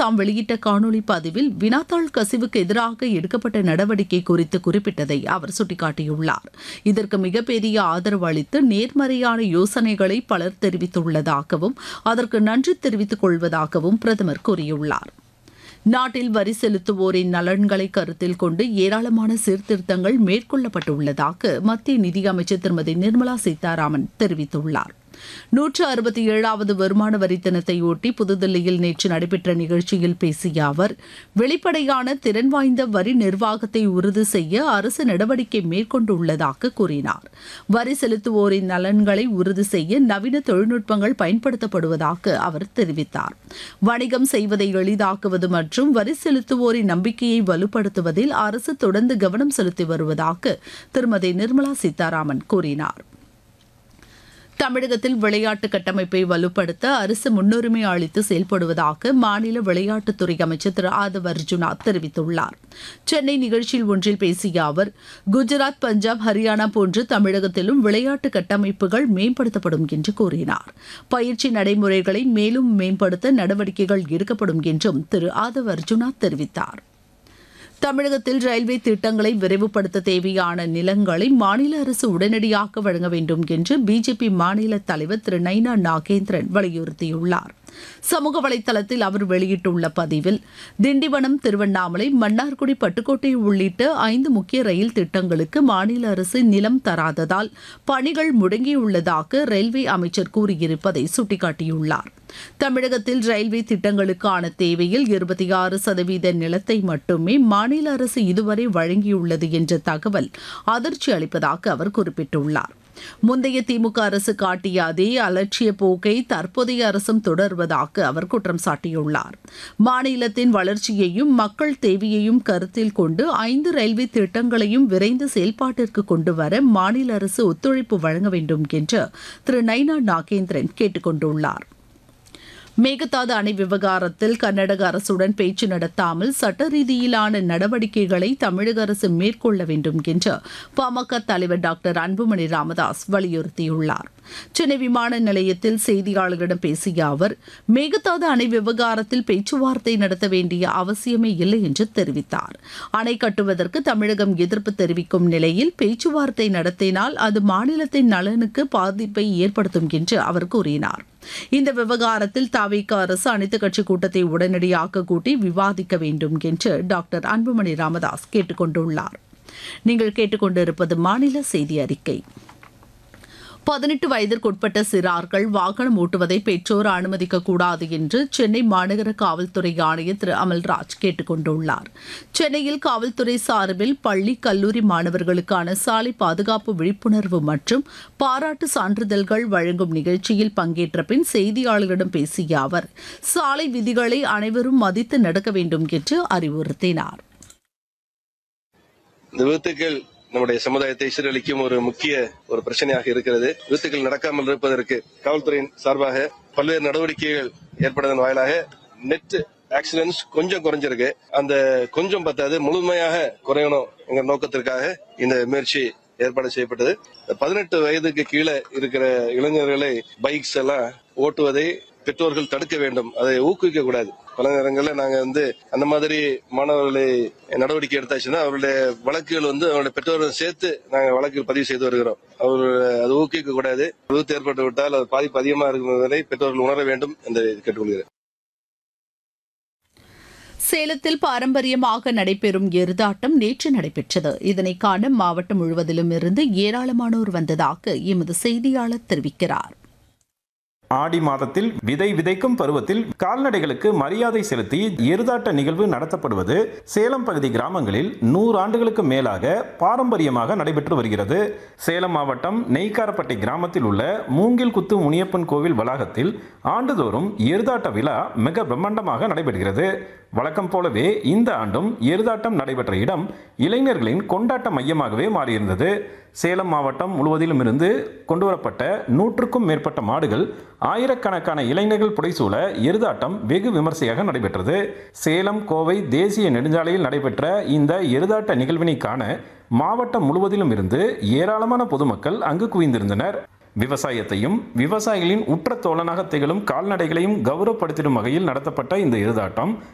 தாம் வெளியிட்ட காணொலி பதிவில் வினாத்தாள் கசிவுக்கு எதிராக எடுக்கப்பட்ட நடவடிக்கை குறித்து குறிப்பிட்டதை அவர் சுட்டிக்காட்டியுள்ளார் இதற்கு மிகப்பெரிய ஆதரவு அளித்து நேர்மறையான யோசனைகளை பலர் தெரிவித்துள்ளதாகவும் அதற்கு நன்றி தெரிவித்துக் கொள்வதாகவும் பிரதமர் கூறியுள்ளார் நாட்டில் வரி செலுத்துவோரின் நலன்களை கருத்தில் கொண்டு ஏராளமான சீர்திருத்தங்கள் மேற்கொள்ளப்பட்டுள்ளதாக மத்திய நிதியமைச்சர் திருமதி நிர்மலா சீதாராமன் தெரிவித்துள்ளார் நூற்று அறுபத்தி ஏழாவது வருமான வரி தினத்தையொட்டி புதுதில்லியில் நேற்று நடைபெற்ற நிகழ்ச்சியில் பேசிய அவர் வெளிப்படையான திறன் வாய்ந்த வரி நிர்வாகத்தை உறுதி செய்ய அரசு நடவடிக்கை மேற்கொண்டுள்ளதாக கூறினார் வரி செலுத்துவோரின் நலன்களை உறுதி செய்ய நவீன தொழில்நுட்பங்கள் பயன்படுத்தப்படுவதாக அவர் தெரிவித்தார் வணிகம் செய்வதை எளிதாக்குவது மற்றும் வரி செலுத்துவோரின் நம்பிக்கையை வலுப்படுத்துவதில் அரசு தொடர்ந்து கவனம் செலுத்தி வருவதாக திருமதி நிர்மலா சீதாராமன் கூறினார் தமிழகத்தில் விளையாட்டு கட்டமைப்பை வலுப்படுத்த அரசு முன்னுரிமை அளித்து செயல்படுவதாக மாநில விளையாட்டுத்துறை அமைச்சர் திரு ஆதவ் அர்ஜுனா தெரிவித்துள்ளார் சென்னை நிகழ்ச்சியில் ஒன்றில் பேசிய அவர் குஜராத் பஞ்சாப் ஹரியானா போன்று தமிழகத்திலும் விளையாட்டு கட்டமைப்புகள் மேம்படுத்தப்படும் என்று கூறினார் பயிற்சி நடைமுறைகளை மேலும் மேம்படுத்த நடவடிக்கைகள் எடுக்கப்படும் என்றும் திரு ஆதவ் அர்ஜுனா தெரிவித்தார் தமிழகத்தில் ரயில்வே திட்டங்களை விரைவுபடுத்த தேவையான நிலங்களை மாநில அரசு உடனடியாக வழங்க வேண்டும் என்று பிஜேபி மாநில தலைவர் திரு நைனா நாகேந்திரன் வலியுறுத்தியுள்ளார் சமூக வலைதளத்தில் அவர் வெளியிட்டுள்ள பதிவில் திண்டிவனம் திருவண்ணாமலை மன்னார்குடி பட்டுக்கோட்டை உள்ளிட்ட ஐந்து முக்கிய ரயில் திட்டங்களுக்கு மாநில அரசு நிலம் தராததால் பணிகள் முடங்கியுள்ளதாக ரயில்வே அமைச்சர் கூறியிருப்பதை சுட்டிக்காட்டியுள்ளார் தமிழகத்தில் ரயில்வே திட்டங்களுக்கான தேவையில் இருபத்தி ஆறு சதவீத நிலத்தை மட்டுமே மாநில அரசு இதுவரை வழங்கியுள்ளது என்ற தகவல் அதிர்ச்சி அளிப்பதாக அவர் குறிப்பிட்டுள்ளார் முந்தைய திமுக அரசு காட்டிய அதே அலட்சிய போக்கை தற்போதைய அரசும் தொடர்வதாக அவர் குற்றம் சாட்டியுள்ளார் மாநிலத்தின் வளர்ச்சியையும் மக்கள் தேவையையும் கருத்தில் கொண்டு ஐந்து ரயில்வே திட்டங்களையும் விரைந்து செயல்பாட்டிற்கு கொண்டு வர மாநில அரசு ஒத்துழைப்பு வழங்க வேண்டும் என்று திரு நைனா நாகேந்திரன் கேட்டுக் கொண்டுள்ளார் மேகதாது அணை விவகாரத்தில் கர்நாடக அரசுடன் பேச்சு நடத்தாமல் சட்ட ரீதியிலான நடவடிக்கைகளை தமிழக அரசு மேற்கொள்ள வேண்டும் என்று பாமக தலைவர் டாக்டர் அன்புமணி ராமதாஸ் வலியுறுத்தியுள்ளார் சென்னை விமான நிலையத்தில் செய்தியாளர்களிடம் பேசிய அவர் மேகதாது அணை விவகாரத்தில் பேச்சுவார்த்தை நடத்த வேண்டிய அவசியமே இல்லை என்று தெரிவித்தார் அணை கட்டுவதற்கு தமிழகம் எதிர்ப்பு தெரிவிக்கும் நிலையில் பேச்சுவார்த்தை நடத்தினால் அது மாநிலத்தின் நலனுக்கு பாதிப்பை ஏற்படுத்தும் என்று அவர் கூறினார் இந்த விவகாரத்தில் தாவிக அரசு அனைத்துக் கட்சி கூட்டத்தை உடனடியாக கூட்டி விவாதிக்க வேண்டும் என்று டாக்டர் அன்புமணி ராமதாஸ் கேட்டுக் கொண்டுள்ளார் நீங்கள் கேட்டுக்கொண்டிருப்பது மாநில செய்தி அறிக்கை பதினெட்டு வயதிற்குட்பட்ட சிறார்கள் வாகனம் ஓட்டுவதை பெற்றோர் அனுமதிக்க கூடாது என்று சென்னை மாநகர காவல்துறை ஆணையர் திரு அமல்ராஜ் கேட்டுக் கொண்டுள்ளார் சென்னையில் காவல்துறை சார்பில் பள்ளி கல்லூரி மாணவர்களுக்கான சாலை பாதுகாப்பு விழிப்புணர்வு மற்றும் பாராட்டு சான்றிதழ்கள் வழங்கும் நிகழ்ச்சியில் பங்கேற்ற பின் செய்தியாளர்களிடம் பேசிய அவர் சாலை விதிகளை அனைவரும் மதித்து நடக்க வேண்டும் என்று அறிவுறுத்தினார் இந்த விபத்துக்கள் நம்முடைய சமுதாயத்தை சீரழிக்கும் ஒரு முக்கிய ஒரு பிரச்சனையாக இருக்கிறது விபத்துக்கள் நடக்காமல் இருப்பதற்கு காவல்துறையின் சார்பாக பல்வேறு நடவடிக்கைகள் ஏற்படுவதன் வாயிலாக நெட் ஆக்சிடென்ட்ஸ் கொஞ்சம் குறைஞ்சிருக்கு அந்த கொஞ்சம் பத்தாது முழுமையாக குறையணும் என்ற நோக்கத்திற்காக இந்த முயற்சி ஏற்பாடு செய்யப்பட்டது பதினெட்டு வயதுக்கு கீழே இருக்கிற இளைஞர்களை பைக்ஸ் எல்லாம் ஓட்டுவதை பெற்றோர்கள் தடுக்க வேண்டும் அதை ஊக்குவிக்க கூடாது பல நேரங்களில் நாங்க வந்து அந்த மாதிரி மாணவர்களை நடவடிக்கை எடுத்தாச்சுன்னா அவருடைய வழக்குகள் வந்து அவருடைய பெற்றோர்கள் சேர்த்து நாங்க வழக்குகள் பதிவு செய்து வருகிறோம் அவர் அது ஊக்குவிக்க கூடாது விபத்து ஏற்பட்டு விட்டால் அது பாதிப்பு அதிகமாக இருக்கும் என்பதை பெற்றோர்கள் உணர வேண்டும் என்று கேட்டுக்கொள்கிறேன் சேலத்தில் பாரம்பரியமாக நடைபெறும் எருதாட்டம் நேற்று நடைபெற்றது இதனை காண மாவட்டம் முழுவதிலும் இருந்து ஏராளமானோர் வந்ததாக எமது செய்தியாளர் தெரிவிக்கிறார் ஆடி மாதத்தில் விதை விதைக்கும் பருவத்தில் கால்நடைகளுக்கு மரியாதை செலுத்தி எருதாட்ட நிகழ்வு நடத்தப்படுவது சேலம் பகுதி கிராமங்களில் நூறு ஆண்டுகளுக்கு மேலாக பாரம்பரியமாக நடைபெற்று வருகிறது சேலம் மாவட்டம் நெய்க்காரப்பட்டை கிராமத்தில் உள்ள மூங்கில் குத்து முனியப்பன் கோவில் வளாகத்தில் ஆண்டுதோறும் எருதாட்ட விழா மிக பிரம்மாண்டமாக நடைபெறுகிறது வழக்கம் போலவே இந்த ஆண்டும் எருதாட்டம் நடைபெற்ற இடம் இளைஞர்களின் கொண்டாட்ட மையமாகவே மாறியிருந்தது சேலம் மாவட்டம் முழுவதிலும் இருந்து கொண்டுவரப்பட்ட நூற்றுக்கும் மேற்பட்ட மாடுகள் ஆயிரக்கணக்கான இளைஞர்கள் புடைசூழ எருதாட்டம் வெகு விமர்சையாக நடைபெற்றது சேலம் கோவை தேசிய நெடுஞ்சாலையில் நடைபெற்ற இந்த எருதாட்ட நிகழ்வினை காண மாவட்டம் முழுவதிலும் இருந்து ஏராளமான பொதுமக்கள் அங்கு குவிந்திருந்தனர் விவசாயத்தையும் விவசாயிகளின் உற்ற தோழனாக திகழும் கால்நடைகளையும் கௌரவப்படுத்திடும் வகையில் நடத்தப்பட்ட இந்த எருதாட்டம்